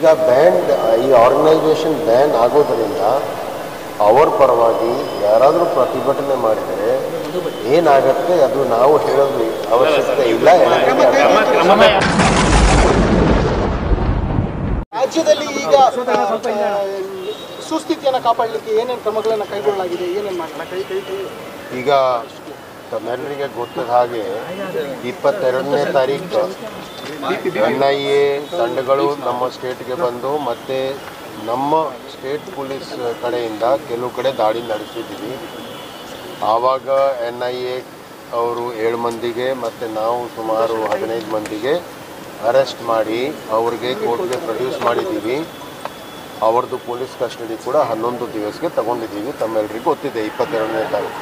ಈಗ ಬ್ಯಾನ್ ಈ organisation ban ಆಗೋದರಿಂದ ಅವರ ಪರವಾಗಿ ಯಾರಾದರೂ ಪ್ರತಿಭಟನೆ ಮಾಡಿದರೆ ಏನಾಗುತ್ತೆ ಅದು ನಾವು ಹೇಳೋದು ಅವಶ್ಯಕತೆ ಇಲ್ಲ ಎಲ್ಲರಿಗೂ ಅರ್ಥ ಇದೆ. ರಾಜ್ಯದಲ್ಲಿ ಈಗ ಆ, ಸುಸ್ಥಿತಿಯನ್ನು ಕಾಪಾಡಲಿಕ್ಕೆ ಏನೇನು ಕ್ರಮಗಳನ್ನು ಕೈಗೊಳ್ಳಲಾಗಿದೆ ಏನೇನು ಮಾಡಲ್ಲ ಕೈ ಕೈ ಕೈ ಈಗ ತಮ್ಮೆಲ್ಲರಿಗೆ ಗೊತ್ತದ ಹಾಗೆ ಇಪ್ಪತ್ತೆರಡನೇ ತಾರೀಕು ಎನ್ ಐ ಎ ತಂಡಗಳು ನಮ್ಮ ಸ್ಟೇಟ್ಗೆ ಬಂದು ಮತ್ತೆ ನಮ್ಮ ಸ್ಟೇಟ್ ಪೊಲೀಸ್ ಕಡೆಯಿಂದ ಕೆಲವು ಕಡೆ ದಾಳಿ ನಡೆಸಿದ್ದೀವಿ ಆವಾಗ ಎನ್ ಐ ಎ ಅವರು ಏಳು ಮಂದಿಗೆ ಮತ್ತು ನಾವು ಸುಮಾರು ಹದಿನೈದು ಮಂದಿಗೆ ಅರೆಸ್ಟ್ ಮಾಡಿ ಅವ್ರಿಗೆ ಕೋರ್ಟ್ಗೆ ಪ್ರೊಡ್ಯೂಸ್ ಮಾಡಿದ್ದೀವಿ ಅವ್ರದ್ದು ಪೊಲೀಸ್ ಕಸ್ಟಡಿ ಕೂಡ ಹನ್ನೊಂದು ದಿವಸಕ್ಕೆ ತಗೊಂಡಿದ್ದೀವಿ ತಮ್ಮೆಲ್ಲರಿಗೂ ಗೊತ್ತಿದೆ ಇಪ್ಪತ್ತೆರಡನೇ ತಾರೀಕು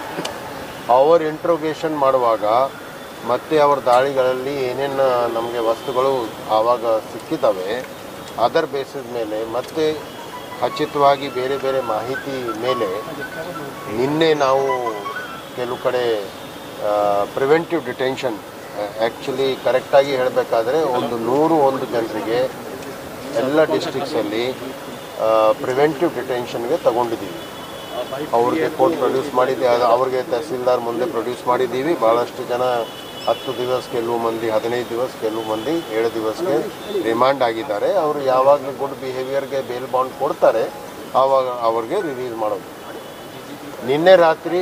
ಅವರ್ ಇಂಟ್ರೋಗೇಷನ್ ಮಾಡುವಾಗ ಮತ್ತೆ ಅವರ ದಾಳಿಗಳಲ್ಲಿ ಏನೇನು ನಮಗೆ ವಸ್ತುಗಳು ಆವಾಗ ಸಿಕ್ಕಿದ್ದಾವೆ ಅದರ ಬೇಸಿಸ್ ಮೇಲೆ ಮತ್ತೆ ಖಚಿತವಾಗಿ ಬೇರೆ ಬೇರೆ ಮಾಹಿತಿ ಮೇಲೆ ನಿನ್ನೆ ನಾವು ಕೆಲವು ಕಡೆ ಪ್ರಿವೆಂಟಿವ್ ಡಿಟೆನ್ಷನ್ ಆ್ಯಕ್ಚುಲಿ ಕರೆಕ್ಟಾಗಿ ಹೇಳಬೇಕಾದ್ರೆ ಒಂದು ನೂರು ಒಂದು ಜನರಿಗೆ ಎಲ್ಲ ಡಿಸ್ಟ್ರಿಕ್ಸಲ್ಲಿ ಪ್ರಿವೆಂಟಿವ್ ಡಿಟೆನ್ಷನ್ಗೆ ತಗೊಂಡಿದ್ದೀವಿ ಅವ್ರಿಗೆ ಕೋರ್ಟ್ ಪ್ರೊಡ್ಯೂಸ್ ಮಾಡಿದ್ದೆ ಅದು ಅವ್ರಿಗೆ ತಹಸೀಲ್ದಾರ್ ಮುಂದೆ ಪ್ರೊಡ್ಯೂಸ್ ಮಾಡಿದ್ದೀವಿ ಭಾಳಷ್ಟು ಜನ ಹತ್ತು ದಿವಸ ಕೆಲವು ಮಂದಿ ಹದಿನೈದು ದಿವಸ ಕೆಲವು ಮಂದಿ ಏಳು ದಿವಸಕ್ಕೆ ರಿಮಾಂಡ್ ಆಗಿದ್ದಾರೆ ಅವರು ಯಾವಾಗ ಗುಡ್ ಬಿಹೇವಿಯರ್ಗೆ ಬೇಲ್ ಬಾಂಡ್ ಕೊಡ್ತಾರೆ ಆವಾಗ ಅವ್ರಿಗೆ ರಿಲೀಸ್ ಮಾಡೋದು ನಿನ್ನೆ ರಾತ್ರಿ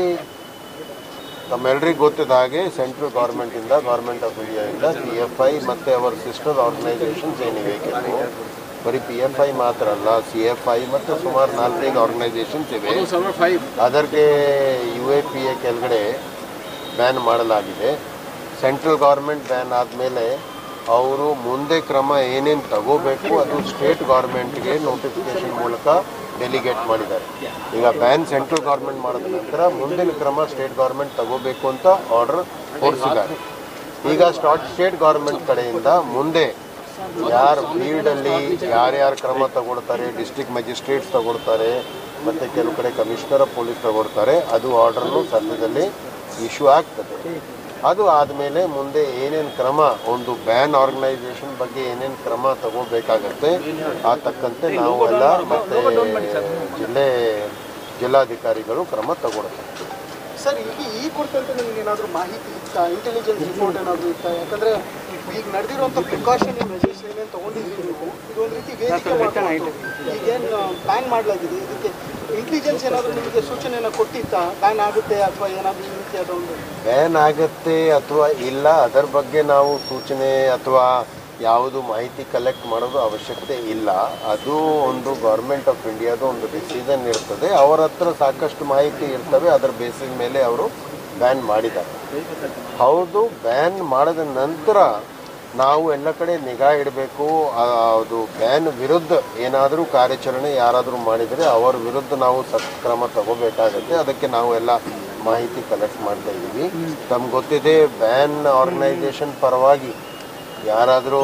ತಮ್ಮೆಲ್ಲರಿಗೂ ಗೊತ್ತಿದ್ದ ಹಾಗೆ ಸೆಂಟ್ರಲ್ ಗೌರ್ಮೆಂಟಿಂದ ಗೌರ್ಮೆಂಟ್ ಆಫ್ ಇಂಡಿಯಾದಿಂದ ಪಿ ಎಫ್ ಐ ಮತ್ತು ಅವರ ಸಿಸ್ಟರ್ ಆರ್ಗನೈಸೇಷನ್ಸ್ ಏನಿವೆ ಕೆಲವು ಬರೀ ಪಿ ಎಫ್ ಐ ಮಾತ್ರ ಅಲ್ಲ ಸಿ ಎಫ್ ಐ ಮತ್ತು ಸುಮಾರು ನಾಲ್ಕೈದು ಆರ್ಗನೈಸೇಷನ್ಸ್ ಇವೆ ಅದಕ್ಕೆ ಯು ಎ ಪಿ ಎ ಕೆಳಗಡೆ ಬ್ಯಾನ್ ಮಾಡಲಾಗಿದೆ ಸೆಂಟ್ರಲ್ ಗೌರ್ಮೆಂಟ್ ಬ್ಯಾನ್ ಆದಮೇಲೆ ಅವರು ಮುಂದೆ ಕ್ರಮ ಏನೇನು ತಗೋಬೇಕು ಅದು ಸ್ಟೇಟ್ ಗೌರ್ಮೆಂಟ್ಗೆ ನೋಟಿಫಿಕೇಶನ್ ಮೂಲಕ ಡೆಲಿಗೇಟ್ ಮಾಡಿದ್ದಾರೆ ಈಗ ಬ್ಯಾನ್ ಸೆಂಟ್ರಲ್ ಗೌರ್ಮೆಂಟ್ ಮಾಡಿದ ನಂತರ ಮುಂದಿನ ಕ್ರಮ ಸ್ಟೇಟ್ ಗೌರ್ಮೆಂಟ್ ತಗೋಬೇಕು ಅಂತ ಆರ್ಡರ್ ಹೊರಡಿಸಿದ್ದಾರೆ ಈಗ ಸ್ಟಾಟ್ ಸ್ಟೇಟ್ ಗೌರ್ಮೆಂಟ್ ಕಡೆಯಿಂದ ಮುಂದೆ ಯಾರು ಫೀಲ್ಡಲ್ಲಿ ಯಾರ್ಯಾರು ಕ್ರಮ ತಗೊಳ್ತಾರೆ ಡಿಸ್ಟ್ರಿಕ್ಟ್ ಮ್ಯಾಜಿಸ್ಟ್ರೇಟ್ಸ್ ತಗೊಳ್ತಾರೆ ಮತ್ತು ಕೆಲವು ಕಡೆ ಕಮಿಷನರ್ ಆಫ್ ಪೊಲೀಸ್ ತಗೊಳ್ತಾರೆ ಅದು ಆರ್ಡರ್ನು ಸದ್ಯದಲ್ಲಿ ಇಶ್ಯೂ ಆಗ್ತದೆ ಅದು ಆದಮೇಲೆ ಮುಂದೆ ಏನೇನು ಕ್ರಮ ಒಂದು ಬ್ಯಾನ್ ಆರ್ಗನೈಸೇಷನ್ ಬಗ್ಗೆ ಏನೇನು ಕ್ರಮ ತಗೋಬೇಕಾಗತ್ತೆ ಆ ತಕ್ಕಂತೆ ನಾವು ಎಲ್ಲ ಮತ್ತೆ ಜಿಲ್ಲೆ ಜಿಲ್ಲಾಧಿಕಾರಿಗಳು ಕ್ರಮ ತಗೊಳ್ತಾರೆ ಸರ್ ಈಗ ಈ ಕುರಿತಂತೆ ನಿಮ್ಗೆ ಏನಾದರೂ ಮಾಹಿತಿ ಇತ್ತಾ ಇಂಟೆಲಿಜೆನ್ಸ್ ರಿಪೋರ್ಟ್ ಏನಾದರೂ ಇತ್ತಾ ಯಾಕಂದ್ರೆ ಈಗ ನಡೆದಿರುವಂಥ ಪ್ರಿಕಾಷನ್ ಮೆಜರ್ಸ್ ಏನೇನು ತಗೊಂಡಿದ್ದೀವಿ ನೀವು ಇದೊಂದು ರೀತಿ ವೇದಿಕೆ ಮಾಡ್ಕೊಂಡು ಈಗೇನು ಬ್ಯಾನ್ ಮಾಡಲಾಗಿದೆ ಇದಕ್ಕೆ ಇಂಟೆಲಿಜೆನ್ಸ್ ಏನಾದರೂ ನಿಮಗೆ ಸೂಚನೆಯನ್ನು ಕೊಟ್ಟಿತ್ತಾ ಬ್ಯಾನ್ ಆಗುತ್ತೆ ಅಥವಾ ಏನಾದರೂ ಈ ರೀತಿ ಅದೊಂದು ಬ್ಯಾನ್ ಆಗತ್ತೆ ಅಥವಾ ಇಲ್ಲ ಅದರ ಬಗ್ಗೆ ನಾವು ಸೂಚನೆ ಅಥವಾ ಯಾವುದು ಮಾಹಿತಿ ಕಲೆಕ್ಟ್ ಮಾಡೋದು ಅವಶ್ಯಕತೆ ಇಲ್ಲ ಅದು ಒಂದು ಗೌರ್ಮೆಂಟ್ ಆಫ್ ಇಂಡಿಯಾದ ಒಂದು ಡಿಸಿಷನ್ ಇರ್ತದೆ ಅವರ ಹತ್ರ ಸಾಕಷ್ಟು ಮಾಹಿತಿ ಇರ್ತವೆ ಅದರ ಬೇಸಿಸ್ ಮೇಲೆ ಅವರು ಬ್ಯಾನ್ ಮಾಡಿದ್ದಾರೆ ಹೌದು ಬ್ಯಾನ್ ಮಾಡಿದ ನಂತರ ನಾವು ಎಲ್ಲ ಕಡೆ ನಿಗಾ ಇಡಬೇಕು ಅದು ಬ್ಯಾನ್ ವಿರುದ್ಧ ಏನಾದರೂ ಕಾರ್ಯಾಚರಣೆ ಯಾರಾದರೂ ಮಾಡಿದರೆ ಅವರ ವಿರುದ್ಧ ನಾವು ಸತ್ ಕ್ರಮ ತಗೋಬೇಕಾಗತ್ತೆ ಅದಕ್ಕೆ ನಾವು ಎಲ್ಲ ಮಾಹಿತಿ ಕಲೆಕ್ಟ್ ಮಾಡ್ತಾ ಇದ್ದೀವಿ ತಮ್ಗೆ ಗೊತ್ತಿದೆ ಬ್ಯಾನ್ ಆರ್ಗನೈಸೇಷನ್ ಪರವಾಗಿ ಯಾರಾದರೂ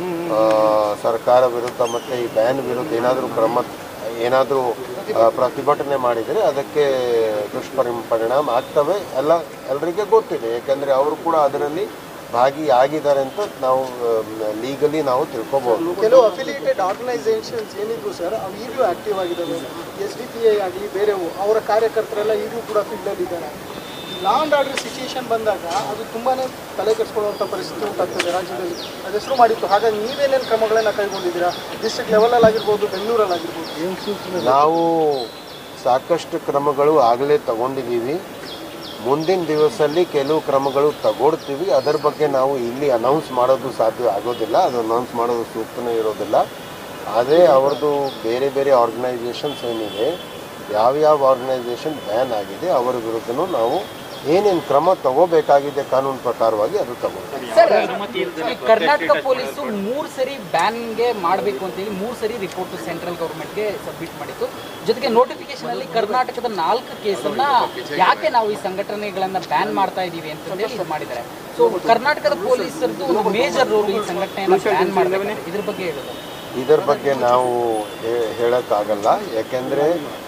ಸರ್ಕಾರ ವಿರುದ್ಧ ಮತ್ತು ಈ ಬ್ಯಾನ್ ವಿರುದ್ಧ ಏನಾದರೂ ಕ್ರಮ ಏನಾದರೂ ಪ್ರತಿಭಟನೆ ಮಾಡಿದರೆ ಅದಕ್ಕೆ ದುಷ್ಪರಿ ಪರಿಣಾಮ ಆಗ್ತವೆ ಎಲ್ಲ ಎಲ್ಲರಿಗೆ ಗೊತ್ತಿದೆ ಯಾಕಂದರೆ ಅವರು ಕೂಡ ಅದರಲ್ಲಿ ಭಾಗಿಯಾಗಿದ್ದಾರೆ ಅಂತ ನಾವು ಲೀಗಲಿ ನಾವು ತಿಳ್ಕೊಬೋದು ಕೆಲವು ಅಫಿಲಿಯೇಟೆಡ್ ಆರ್ಗನೈಸೇಷನ್ಸ್ ಏನಿದ್ರು ಸರ್ ಅವು ಈಗಲೂ ಆಕ್ಟಿವ್ ಆಗಿದ್ದಾವೆ ಎಸ್ ಡಿ ಪಿ ಐ ಆಗಲಿ ಬೇರೆವು ಅವರ ಕಾರ್ಯಕರ್ತರೆಲ್ಲ ಈಗಲೂ ಕೂಡ ಫೀಲ್ಡಲ್ಲಿ ಇದ್ದಾರೆ ಲಾ ಆ್ಯಂಡ್ ಆರ್ಡರ್ ಸಿಚುಯೇಷನ್ ಬಂದಾಗ ಅದು ತುಂಬಾ ತಲೆ ಕೆಡಿಸ್ಕೊಳ್ಳುವಂಥ ಪರಿಸ್ಥಿತಿ ಉಂಟಾಗ್ತದೆ ರಾಜ್ಯದಲ್ಲಿ ಅದು ಹೆಸರು ಮಾಡಿತ್ತು ಹಾಗಾಗಿ ನೀವೇನೇನು ಕ್ರಮಗಳನ್ನು ಕೈಗೊಂಡಿದ್ದೀರಾ ಡಿಸ್ಟ್ರಿಕ್ಟ್ ಲೆವೆಲಲ್ಲಿ ಆಗಿರ್ಬೋದು ಬೆಂಗಳೂರಲ್ಲಿ ಆಗಿರ್ಬೋದು ನಾವು ಸಾಕಷ್ಟು ಕ್ರಮಗಳು ಆಗಲೇ ತಗೊಂಡಿದ್ದೀವಿ ಮುಂದಿನ ದಿವಸದಲ್ಲಿ ಕೆಲವು ಕ್ರಮಗಳು ತಗೊಳ್ತೀವಿ ಅದರ ಬಗ್ಗೆ ನಾವು ಇಲ್ಲಿ ಅನೌನ್ಸ್ ಮಾಡೋದು ಸಾಧ್ಯ ಆಗೋದಿಲ್ಲ ಅದು ಅನೌನ್ಸ್ ಮಾಡೋದು ಸೂಕ್ತನೇ ಇರೋದಿಲ್ಲ ಅದೇ ಅವ್ರದ್ದು ಬೇರೆ ಬೇರೆ ಆರ್ಗನೈಸೇಷನ್ಸ್ ಏನಿದೆ ಯಾವ್ಯಾವ ಆರ್ಗನೈಸೇಷನ್ ಬ್ಯಾನ್ ಆಗಿದೆ ಅವರ ವಿರುದ್ಧನೂ ನಾವು ಏನೇನು ಕ್ರಮ ತಗೋಬೇಕಾಗಿದೆ ಕಾನೂನು ಪ್ರಕಾರವಾಗಿ ಅದು ತಗೊಳ್ತೀವಿ ಸರ್ ಈ ಕರ್ನಾಟಕ ಪೊಲೀಸು ಮೂರು ಸರಿ ಬ್ಯಾನ್ಗೆ ಮಾಡಬೇಕು ಅಂತೇಳಿ ಮೂರು ಸರಿ ರಿಪೋರ್ಟ್ ಸೆಂಟ್ರಲ್ ಗೌರ್ಮೆಂಟ್ಗೆ ಸಬ್ಮಿಟ್ ಮಾಡಿತ್ತು ಜೊತೆಗೆ ನೋಟಿಫಿಕೇಶನ್ ಅಲ್ಲಿ ಕರ್ನಾಟಕದ ನಾಲ್ಕು ಕೇಸನ್ನ ಯಾಕೆ ನಾವು ಈ ಸಂಘಟನೆಗಳನ್ನ ಬ್ಯಾನ್ ಮಾಡ್ತಾ ಇದೀವಿ ಅಂತಂದೇಳಿ ಇದು ಮಾಡಿದ್ದಾರೆ ಸೊ ಕರ್ನಾಟಕದ ಪೊಲೀಸರದ್ದು ಒಂದು ಮೇಜರ್ ರೋಲ್ ಈ ಸಂಘಟನೆಯನ್ನ ಬ್ಯಾನ್ ಮಾಡಬೇಕು ಇದ್ರ ಬಗ್ಗೆ ಹೇಳೋದು ಇದರ ಬಗ್ಗೆ ನಾವು ಹೇ- ಹೇಳೋಕ್ಕಾಗಲ್ಲ ಯಾಕೆಂದರೆ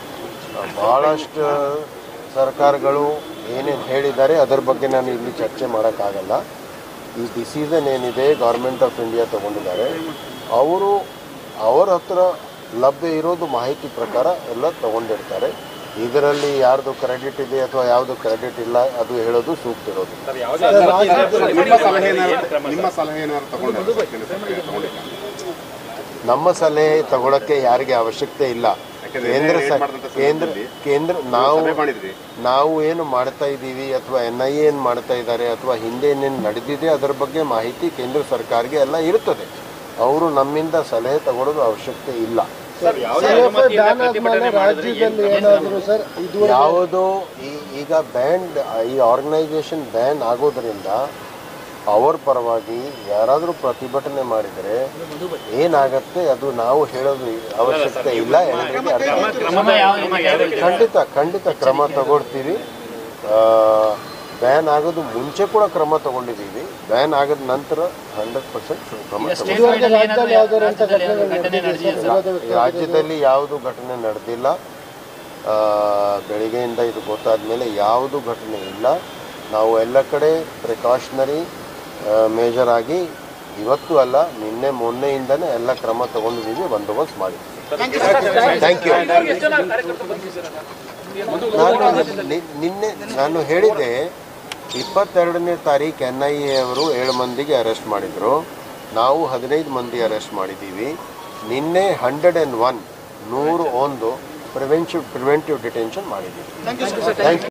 ಭಾಳಷ್ಟು ಸರ್ಕಾರಗಳು ಏನೇನು ಹೇಳಿದ್ದಾರೆ ಅದರ ಬಗ್ಗೆ ನಾನು ಇಲ್ಲಿ ಚರ್ಚೆ ಮಾಡೋಕ್ಕಾಗಲ್ಲ ಈ ಡಿಸಿಷನ್ ಏನಿದೆ ಗೌರ್ಮೆಂಟ್ ಆಫ್ ಇಂಡಿಯಾ ತಗೊಂಡಿದ್ದಾರೆ ಅವರು ಅವರ ಹತ್ರ ಲಭ್ಯ ಇರೋದು ಮಾಹಿತಿ ಪ್ರಕಾರ ಎಲ್ಲ ತಗೊಂಡಿರ್ತಾರೆ ಇದರಲ್ಲಿ ಯಾರ್ದು ಕ್ರೆಡಿಟ್ ಇದೆ ಅಥವಾ ಯಾವುದು ಕ್ರೆಡಿಟ್ ಇಲ್ಲ ಅದು ಹೇಳೋದು ಸೂಕ್ತ ಇರೋದು ನಿಮ್ಮ ಸಲಹೆ ಏನಾದ್ರು ನಿಮ್ಮ ಸಲಹೆ ಏನಾದ್ರು ತಗೊಂಡಿಲ್ಲ ಕೇಂದ್ರ ಸರ್ಕಾರ ತಗೊಂಡಿಲ್ಲ ನಮ್ಮ ಸಲಹೆ ತಗೊಳಕ್ಕೆ ಯಾರಿಗೆ ಅವಶ್ಯಕತೆ ಇಲ್ಲ ಯಾಕಂದ್ರೆ ಕೇಂದ್ರ ಏನ್ ಸ- ಮಾಡ್ದಂತ ಕೇಂದ್ರ ಸಂದರ್ಭದಲ್ಲಿ ಕೇಂದ್ರ ನಾವು ಸಭೆ ಮಾಡಿದ್ರಿ ನಾವು ಏನು ಮಾಡ್ತಾ ಇದ್ದೀವಿ ಅಥವಾ ಎನ್ ಐ ಎ ಏನು ಮಾಡ್ತಾ ಇದ್ದಾರೆ ಅಥವಾ ಹಿಂದೆ ಏನೇನು ನಡೆದಿದೆ ಅದರ ಬಗ್ಗೆ ಮಾಹಿತಿ ಕೇಂದ್ರ ಸರ್ಕಾರಕ್ಕೆ ಎಲ್ಲ ಇರುತ್ತದೆ ಅವರು ನಮ್ಮಿಂದ ಸಲಹೆ ತಗೊಳ್ಳೋದು ಅವಶ್ಯಕತೆ ಇಲ್ಲ ಬ್ಯಾನ್ ಆದ್ಮೇಲೆ ರಾಜ್ಯದಲ್ಲಿ ಏನಾದರೂ ಸರ್ ಇದು ಯಾವುದೋ ಈ- ಈಗ ಬ್ಯಾಂಡ್ ಈ ಆರ್ಗನೈಸೇಷನ್ ಬ್ಯಾನ್ ಆಗೋದ್ರಿಂದ ಅವ್ರ ಪರವಾಗಿ ಯಾರಾದರೂ ಪ್ರತಿಭಟನೆ ಮಾಡಿದರೆ ಏನಾಗತ್ತೆ ಅದು ನಾವು ಹೇಳೋದು ಅವಶ್ಯಕತೆ ಇಲ್ಲ ಎಲ್ರಿಗೂ ಅರ್ಥ ಖಂಡಿತ ಖಂಡಿತ ಕ್ರಮ ತಗೊಳ್ತೀವಿ ಬ್ಯಾನ್ ಆಗೋದು ಮುಂಚೆ ಕೂಡ ಕ್ರಮ ತಗೊಂಡಿದ್ದೀವಿ ಬ್ಯಾನ್ ಆಗದ ನಂತರ ಹಂಡ್ರೆಡ್ ಪರ್ಸೆಂಟ್ ಕ್ರಮ ತಗೊಂಡಿದ್ದೀವಿ. ಇದುವರೆಗೆ ರಾಜ್ಯದಲ್ಲಿ ಯಾವ್ದಾದ್ರು ಅಂತ ಘಟನೆಗಳು ನಡೆದಿದೆಯಾ ಸರ್? ವಿರೋಧ ವ್ಯಕ್ತ- ರಾಜ್ಯದಲ್ಲಿ ಯಾವುದು ಘಟನೆ ನಡೆದಿಲ್ಲ ಆ, ಬೆಳಿಗ್ಗೆಯಿಂದ ಇದು ಗೊತ್ತಾದ ಮೇಲೆ ಯಾವುದು ಘಟನೆ ಇಲ್ಲ ನಾವು ಎಲ್ಲ ಕಡೆ ಪ್ರಿಕಾಷನರಿ ಮೇಜರ್ ಆಗಿ ಇವತ್ತು ಅಲ್ಲ ನಿನ್ನೆ ಮೊನ್ನೆಯಿಂದನೇ ಎಲ್ಲ ಕ್ರಮ ತಗೊಂಡಿದ್ದೀವಿ ಬಂದೋಬಸ್ತ್ ಮಾಡಿದ್ದೀವಿ ಥ್ಯಾಂಕ್ ಯು ನಾನು ನಿ- ನಿನ್ನೆ ನಾನು ಹೇಳಿದೆ ಇಪ್ಪತ್ತೆರಡನೇ ತಾರೀಕು ಎನ್ ಐ ಎ ಅವರು ಏಳು ಮಂದಿಗೆ ಅರೆಸ್ಟ್ ಮಾಡಿದರು ನಾವು ಹದಿನೈದು ಮಂದಿ ಅರೆಸ್ಟ್ ಮಾಡಿದ್ದೀವಿ ನಿನ್ನೆ ಹಂಡ್ರೆಡ್ ಆ್ಯಂಡ್ ಒನ್ ನೂರು ಒಂದು ಪ್ರಿವೆನ್ಷಿವ್ ಪ್ರಿವೆಂಟಿವ್ ಡಿಟೆನ್ಷನ್ ಮಾಡಿದ್ದೀವಿ ಥ್ಯಾಂಕ್ ಯು